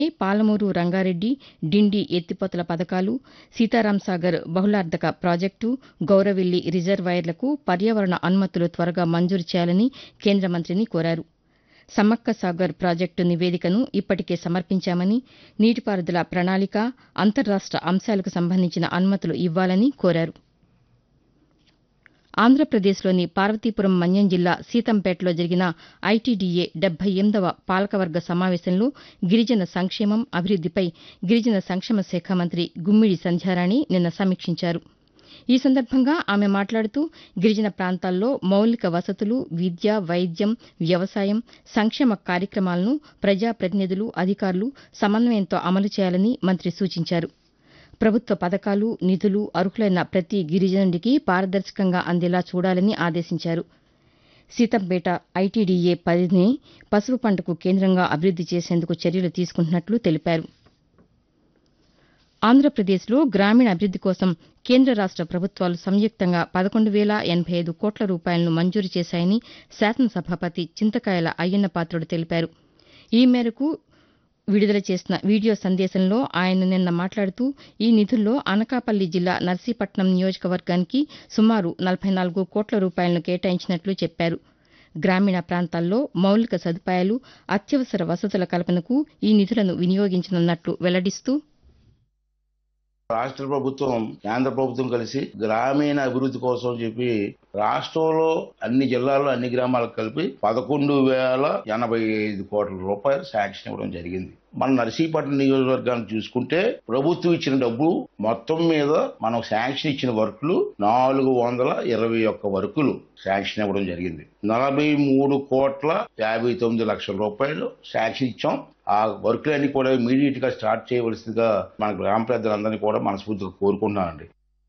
పాలమూరు రంగారెడ్డి డిండి ఎత్తిపోతల పథకాలు సీతారాంసాగర్ బహుళార్దక ప్రాజెక్టు గౌరవిల్లి రిజర్వాయర్లకు పర్యావరణ అనుమతులు త్వరగా మంజూరు చేయాలని కేంద్ర మంత్రిని కోరారు సమ్మక్క సాగర్ ప్రాజెక్టు నివేదికను ఇప్పటికే సమర్పించామని నీటిపారుదల ప్రణాళిక అంతర్రాష్ట అంశాలకు సంబంధించిన అనుమతులు ఇవ్వాలని కోరారు ఆంధ్రప్రదేశ్లోని పార్వతీపురం మన్యం జిల్లా సీతంపేటలో జరిగిన ఐటీడీఏ డెబ్బై ఎనిమిదవ పాలకవర్గ సమావేశంలో గిరిజన సంక్షేమం అభివృద్దిపై గిరిజన సంక్షేమ శాఖ మంత్రి గుమ్మిడి సంధ్యారాణి నిన్న సమీక్షించారు ఈ సందర్భంగా ఆమె మాట్లాడుతూ గిరిజన ప్రాంతాల్లో మౌలిక వసతులు విద్య వైద్యం వ్యవసాయం సంక్షేమ కార్యక్రమాలను ప్రజాప్రతినిధులు అధికారులు సమన్వయంతో అమలు చేయాలని మంత్రి సూచించారు ప్రభుత్వ పథకాలు నిధులు అర్హులైన ప్రతి గిరిజనుడికి పారదర్శకంగా అందేలా చూడాలని ఆదేశించారు సీతంపేట ఐటీడీఏ పరిధిని పసుపు పంటకు కేంద్రంగా అభివృద్ది చేసేందుకు చర్యలు తీసుకుంటున్నట్లు తెలిపారు ఆంధ్రప్రదేశ్లో గ్రామీణ అభివృద్ది కోసం కేంద్ర రాష్ట ప్రభుత్వాలు సంయుక్తంగా పదకొండు వేల ఎనబై ఐదు కోట్ల రూపాయలను మంజూరు చేశాయని శాసనసభాపతి చింతకాయల అయ్యన్నపాత్రుడు తెలిపారు ఈ మేరకు విడుదల చేసిన వీడియో సందేశంలో ఆయన నిన్న మాట్లాడుతూ ఈ నిధుల్లో అనకాపల్లి జిల్లా నర్సీపట్నం నియోజకవర్గానికి సుమారు నలభై నాలుగు కోట్ల రూపాయలను కేటాయించినట్లు చెప్పారు గ్రామీణ ప్రాంతాల్లో మౌలిక సదుపాయాలు అత్యవసర వసతుల కల్పనకు ఈ నిధులను వినియోగించనున్నట్లు వెల్లడిస్తూ రాష్ట్ర ప్రభుత్వం కేంద్ర ప్రభుత్వం కలిసి గ్రామీణ అభివృద్ధి కోసం చెప్పి రాష్ట్రంలో అన్ని జిల్లాల్లో అన్ని గ్రామాలకు కలిపి పదకొండు వేల ఎనభై ఐదు కోట్ల రూపాయలు శాంక్షన్ ఇవ్వడం జరిగింది మన నర్సీపట్నం నియోజకవర్గాన్ని చూసుకుంటే ప్రభుత్వం ఇచ్చిన డబ్బు మొత్తం మీద మనం శాంక్షన్ ఇచ్చిన వర్కులు నాలుగు వందల ఇరవై ఒక్క వర్కులు శాంక్షన్ ఇవ్వడం జరిగింది నలభై మూడు కోట్ల యాభై తొమ్మిది లక్షల రూపాయలు శాంక్షన్ ఇచ్చాం ఆ వర్కులన్నీ కూడా ఇమీడియట్ గా స్టార్ట్ చేయవలసిందిగా మన గ్రామ పెద్దలందరినీ కూడా మనస్ఫూర్తిగా కోరుకుంటున్నానండి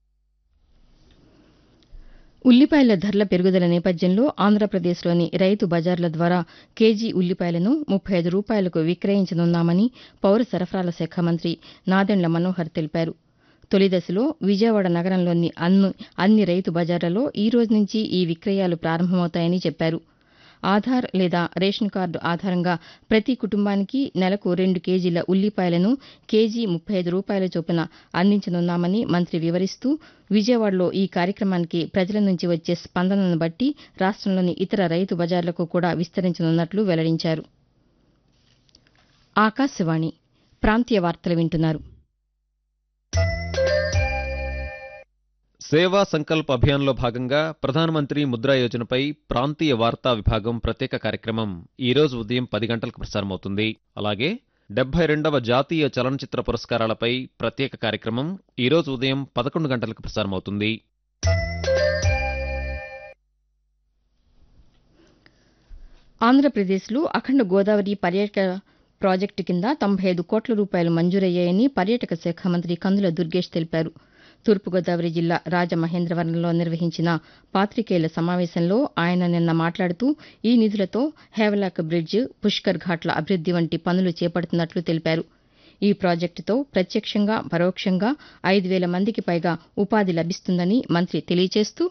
ఉల్లిపాయల ధరల పెరుగుదల నేపథ్యంలో ఆంధ్రప్రదేశ్లోని రైతు బజార్ల ద్వారా కేజీ ఉల్లిపాయలను ముప్పై ఐదు రూపాయలకు విక్రయించనున్నామని పౌర సరఫరాల శాఖ మంత్రి నాదెండ్ల మనోహర్ తెలిపారు తొలి దశలో విజయవాడ నగరంలోని అన్ని అన్ని రైతు బజార్లలో ఈ రోజు నుంచి ఈ విక్రయాలు ప్రారంభమవుతాయని చెప్పారు ఆధార్ లేదా రేషన్ కార్డు ఆధారంగా ప్రతి కుటుంబానికి నెలకు రెండు కేజీల ఉల్లిపాయలను కేజీ ముప్పై ఐదు రూపాయల చొప్పున అందించనున్నామని మంత్రి వివరిస్తూ విజయవాడలో ఈ కార్యక్రమానికి ప్రజల నుంచి వచ్చే స్పందనను బట్టి రాష్టంలోని ఇతర రైతు బజార్లకు కూడా విస్తరించనున్నట్లు వెల్లడించారు ఆకాశవాణి ప్రాంతీయ వార్తలు వింటున్నారు సేవా సంకల్ప్ అభియాన్లో భాగంగా ప్రధానమంత్రి ముద్రా యోజనపై ప్రాంతీయ వార్తా విభాగం ప్రత్యేక కార్యక్రమం ఈ రోజు ఉదయం పది గంటలకు ప్రసారమవుతుంది అలాగే డెబ్బై రెండవ జాతీయ చలనచిత్ర పురస్కారాలపై ప్రత్యేక కార్యక్రమం ఈ రోజు ఉదయం పదకొండు గంటలకు ప్రసారమవుతుంది ఆంధ్రప్రదేశ్లో అఖండ గోదావరి పర్యాటక ప్రాజెక్టు కింద తొంభై ఐదు కోట్ల రూపాయలు మంజూరయ్యాయని పర్యాటక శాఖ మంత్రి కందుల దుర్గేష్ తెలిపారు తూర్పుగోదావరి జిల్లా రాజమహేంద్రవరంలో నిర్వహించిన పాతికేయుల సమావేశంలో ఆయన నిన్న మాట్లాడుతూ ఈ నిధులతో హేవలాక్ బ్రిడ్జ్ పుష్కర్ ఘాట్ల అభివృద్ది వంటి పనులు చేపడుతున్నట్లు తెలిపారు ఈ ప్రాజెక్టుతో ప్రత్యక్షంగా పరోక్షంగా ఐదు వేల మందికి పైగా ఉపాధి లభిస్తుందని మంత్రి తెలియజేస్తూ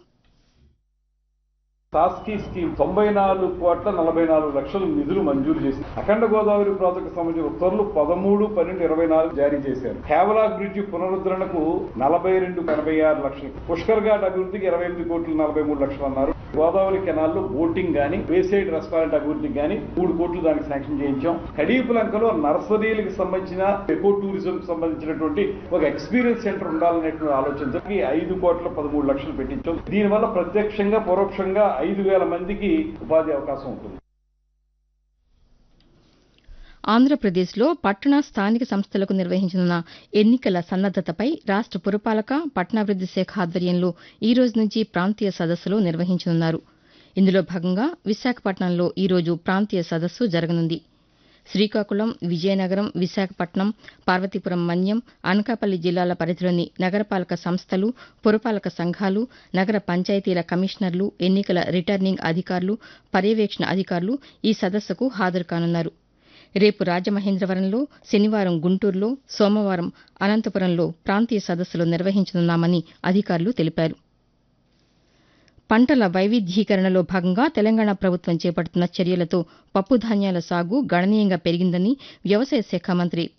టాస్కీ స్కీమ్ తొంభై నాలుగు కోట్ల నలభై నాలుగు లక్షలు నిధులు మంజూరు చేసింది అఖండ గోదావరి ప్రాజెక్టు సంబంధించిన ఉత్తర్వులు పదమూడు పన్నెండు ఇరవై నాలుగు జారీ చేశారు హేవలాక్ బ్రిడ్జ్ పునరుద్ధరణకు నలభై రెండు ఎనభై ఆరు లక్షలు పుష్కర్ ఘాట్ అభివృద్ధికి ఇరవై ఎనిమిది కోట్లు నలభై మూడు లక్షలు అన్నారు గోదావరి కెనాల్లో బోటింగ్ గాని వేసైడ్ రెస్టారెంట్ అభివృద్ధికి గాని మూడు కోట్లు దానికి శాంక్షన్ చేయించాం కడీపులంకలో నర్సరీలకు సంబంధించిన ఎకో టూరిజం సంబంధించినటువంటి ఒక ఎక్స్పీరియన్స్ సెంటర్ ఉండాలనేటువంటి ఆలోచనతో ఈ ఐదు కోట్ల పదమూడు లక్షలు పెట్టించాం దీనివల్ల ప్రత్యక్షంగా పరోక్షంగా ఐదు వేల మందికి ఉపాధి అవకాశం ఉంటుంది ఆంధ్రప్రదేశ్లో పట్టణ స్థానిక సంస్థలకు నిర్వహించనున్న ఎన్నికల సన్నద్దతపై రాష్ట పురపాలక పట్టణాభివృద్ది శాఖ ఆధ్వర్యంలో ఈ రోజు నుంచి ప్రాంతీయ సదస్సులు నిర్వహించనున్నారు ఇందులో భాగంగా విశాఖపట్నంలో ఈ రోజు ప్రాంతీయ సదస్సు జరగనుంది శ్రీకాకుళం విజయనగరం విశాఖపట్నం పార్వతీపురం మన్యం అనకాపల్లి జిల్లాల పరిధిలోని నగరపాలక సంస్థలు పురపాలక సంఘాలు నగర పంచాయతీల కమిషనర్లు ఎన్నికల రిటర్నింగ్ అధికారులు పర్యవేక్షణ అధికారులు ఈ సదస్సుకు హాజరు కానున్నారు రేపు రాజమహేంద్రవరంలో శనివారం గుంటూరులో సోమవారం అనంతపురంలో ప్రాంతీయ సదస్సులు నిర్వహించనున్నామని అధికారులు తెలిపారు పంటల వైవిధ్యీకరణలో భాగంగా తెలంగాణ ప్రభుత్వం చేపడుతున్న చర్యలతో పప్పుధాన్యాల సాగు గణనీయంగా పెరిగిందని వ్యవసాయ శాఖ మంత్రి